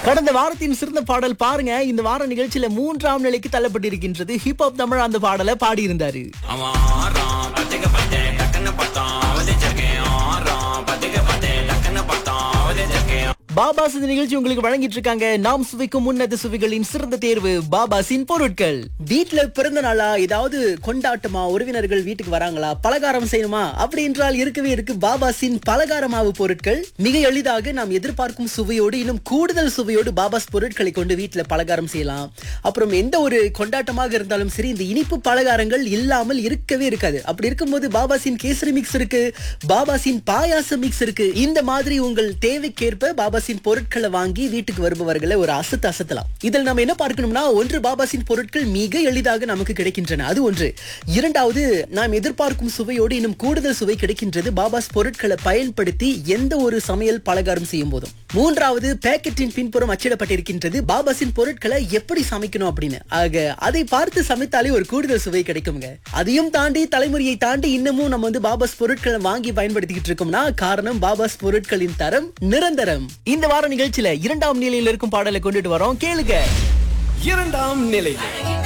கடந்த வாரத்தின் சிறந்த பாடல் பாருங்க இந்த வார நிகழ்ச்சியில மூன்றாம் நிலைக்கு தள்ளப்பட்டிருக்கின்றது ஹிப் ஹாப் தமிழ் அந்த பாடலை பாடியிருந்தாரு அவன் ஆறான் பத்துக்க பத்தேன் டக்குன்னு பார்த்தான் அவதே ஜக்கேன் ஆறான் பத்துக்க பத்தேன் டக்குன்னு பார்த்தான் அவதே ஜக்கேன் பாபாஸ் இந்த நிகழ்ச்சி உங்களுக்கு வழங்கிட்டு இருக்காங்க நாம் சுவைக்கும் உன்னத சுவைகளின் சிறந்த தேர்வு பாபாஸின் பொருட்கள் வீட்ல பிறந்த நாளா ஏதாவது கொண்டாட்டமா உறவினர்கள் வீட்டுக்கு வராங்களா பலகாரம் செய்யணுமா அப்படி என்றால் இருக்கவே இருக்கு பாபாஸின் பலகார மாவு பொருட்கள் மிக எளிதாக நாம் எதிர்பார்க்கும் சுவையோடு இன்னும் கூடுதல் சுவையோடு பாபாஸ் பொருட்களை கொண்டு வீட்ல பலகாரம் செய்யலாம் அப்புறம் எந்த ஒரு கொண்டாட்டமாக இருந்தாலும் சரி இந்த இனிப்பு பலகாரங்கள் இல்லாமல் இருக்கவே இருக்காது அப்படி இருக்கும்போது பாபாஸின் கேசரி மிக்ஸ் இருக்கு பாபாஸின் பாயாச மிக்ஸ் இருக்கு இந்த மாதிரி உங்கள் தேவைக்கேற்ப பாபாஸின் பொருட்களை வாங்கி வீட்டுக்கு வருபவர்களை ஒரு அசத்து அசத்தலாம் இதில் நம்ம என்ன பார்க்கணும்னா ஒன்று பாபாஸின் பொருட்கள் மிக எளிதாக நமக்கு கிடைக்கின்றன அது ஒன்று இரண்டாவது நாம் எதிர்பார்க்கும் சுவையோடு இன்னும் கூடுதல் சுவை கிடைக்கின்றது பாபாஸ் பொருட்களை பயன்படுத்தி எந்த ஒரு சமையல் பலகாரம் செய்யும் போதும் மூன்றாவது பேக்கெட்டின் பின்புறம் அச்சிடப்பட்டிருக்கின்றது பாபாஸின் பொருட்களை எப்படி சமைக்கணும் அப்படின்னு ஆக அதை பார்த்து சமைத்தாலே ஒரு கூடுதல் சுவை கிடைக்குங்க அதையும் தாண்டி தலைமுறையை தாண்டி இன்னமும் நம்ம வந்து பாபாஸ் பொருட்களை வாங்கி பயன்படுத்திக்கிட்டு இருக்கோம்னா காரணம் பாபாஸ் பொருட்களின் தரம் நிரந்தரம் இந்த வார நிகழ்ச்சியில இரண்டாம் நிலையில் இருக்கும் பாடலை கொண்டுட்டு வரோம் கேளுங்க இரண்டாம் நிலையில்